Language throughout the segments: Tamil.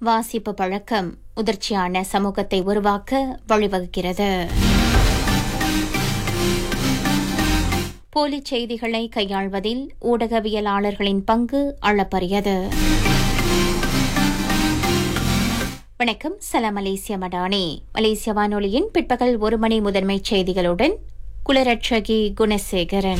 வாசிப்பு பழக்கம் முதிர்ச்சியான சமூகத்தை உருவாக்க வழிவகுக்கிறது போலி செய்திகளை கையாள்வதில் ஊடகவியலாளர்களின் பங்கு அளப்பரியது வணக்கம் சலாம் மலேசிய மடானி மலேசிய வானொலியின் பிற்பகல் ஒரு மணி முதன்மைச் செய்திகளுடன் குலரட்சகி குணசேகரன்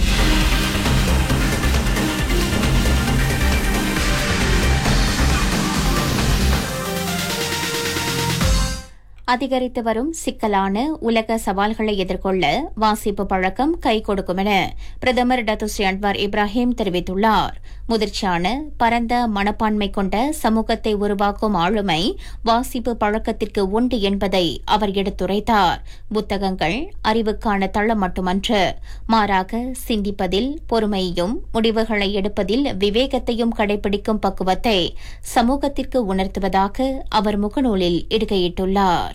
அதிகரித்து வரும் சிக்கலான உலக சவால்களை எதிர்கொள்ள வாசிப்பு பழக்கம் கை கொடுக்கும் என பிரதமர் டத்துஸ்ரீ அன்வார் இப்ராஹிம் தெரிவித்துள்ளார் முதிர்ச்சியான பரந்த மனப்பான்மை கொண்ட சமூகத்தை உருவாக்கும் ஆளுமை வாசிப்பு பழக்கத்திற்கு உண்டு என்பதை அவர் எடுத்துரைத்தார் புத்தகங்கள் அறிவுக்கான தளம் மட்டுமன்று மாறாக சிந்திப்பதில் பொறுமையையும் முடிவுகளை எடுப்பதில் விவேகத்தையும் கடைபிடிக்கும் பக்குவத்தை சமூகத்திற்கு உணர்த்துவதாக அவர் முகநூலில் இடுகையிட்டுள்ளார்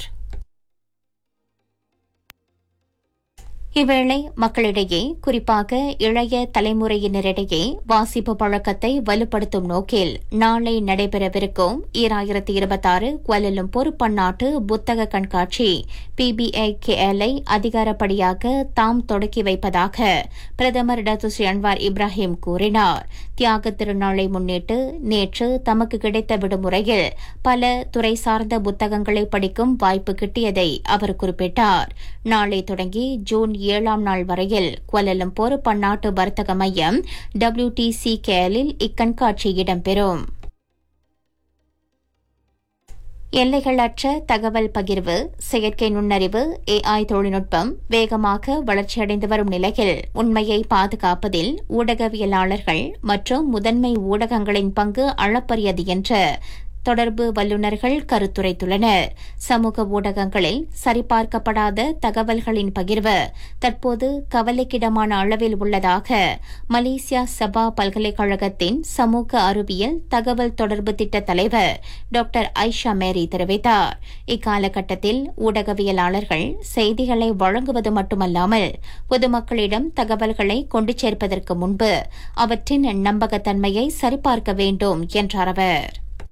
இவ்வேளை மக்களிடையே குறிப்பாக இளைய தலைமுறையினரிடையே வாசிப்பு பழக்கத்தை வலுப்படுத்தும் நோக்கில் நாளை நடைபெறவிருக்கும் ஈராயிரத்தி இருபத்தாறு குவலலும்பூர் பன்னாட்டு புத்தக கண்காட்சி பிபிஐ கேஎல்ஐ அதிகாரப்படியாக தாம் தொடக்கி வைப்பதாக பிரதமர் டத்துஸ்ரீ அன்வார் இப்ராஹிம் கூறினார் தியாக திருநாளை முன்னிட்டு நேற்று தமக்கு கிடைத்த விடுமுறையில் பல துறை சார்ந்த புத்தகங்களை படிக்கும் வாய்ப்பு கிட்டியதை அவர் குறிப்பிட்டார் நாளை தொடங்கி ஜூன் ஏழாம் நாள் வரையில் குவலலம்பூர் பன்னாட்டு வர்த்தக மையம் டபிள்யூடிசி கேலில் இக்கண்காட்சி இடம்பெறும் எல்லைகளற்ற தகவல் பகிர்வு செயற்கை நுண்ணறிவு ஏஐ தொழில்நுட்பம் வேகமாக வளர்ச்சியடைந்து வரும் நிலையில் உண்மையை பாதுகாப்பதில் ஊடகவியலாளர்கள் மற்றும் முதன்மை ஊடகங்களின் பங்கு அளப்பரியது என்று தொடர்பு வல்லுநர்கள் கருத்துரைத்துள்ளனர் சமூக ஊடகங்களில் சரிபார்க்கப்படாத தகவல்களின் பகிர்வு தற்போது கவலைக்கிடமான அளவில் உள்ளதாக மலேசியா சபா பல்கலைக்கழகத்தின் சமூக அறிவியல் தகவல் தொடர்பு திட்ட தலைவர் டாக்டர் ஐஷா மேரி தெரிவித்தார் இக்காலகட்டத்தில் ஊடகவியலாளர்கள் செய்திகளை வழங்குவது மட்டுமல்லாமல் பொதுமக்களிடம் தகவல்களை கொண்டு சேர்ப்பதற்கு முன்பு அவற்றின் நம்பகத்தன்மையை சரிபார்க்க வேண்டும் என்றார் அவர்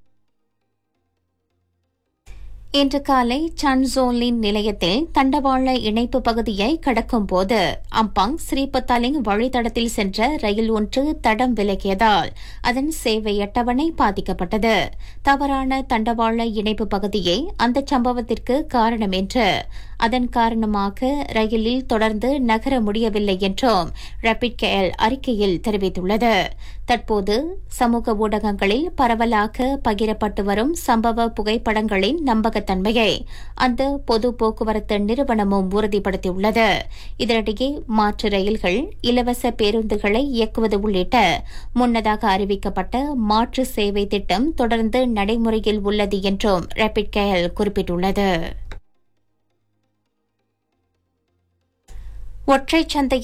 இன்று காலை சன்சோலின் நிலையத்தில் தண்டவாள இணைப்பு பகுதியை கடக்கும் போது அம்பாங் ஸ்ரீபத்தாலிங் வழித்தடத்தில் சென்ற ரயில் ஒன்று தடம் விலகியதால் அதன் சேவை அட்டவணை பாதிக்கப்பட்டது தவறான தண்டவாள இணைப்பு பகுதியே அந்த சம்பவத்திற்கு காரணம் என்று அதன் காரணமாக ரயிலில் தொடர்ந்து நகர முடியவில்லை என்றும் ரபிட் கேஎல் அறிக்கையில் தெரிவித்துள்ளது தற்போது சமூக ஊடகங்களில் பரவலாக பகிரப்பட்டு வரும் சம்பவ புகைப்படங்களின் நம்பகத்தன்மையை அந்த பொது போக்குவரத்து நிறுவனமும் உறுதிப்படுத்தியுள்ளது இதனிடையே மாற்று ரயில்கள் இலவச பேருந்துகளை இயக்குவது உள்ளிட்ட முன்னதாக அறிவிக்கப்பட்ட மாற்று சேவை திட்டம் தொடர்ந்து நடைமுறையில் உள்ளது என்றும் ரபிட் கேஎல் குறிப்பிட்டுள்ளது ஒற்றை சந்தை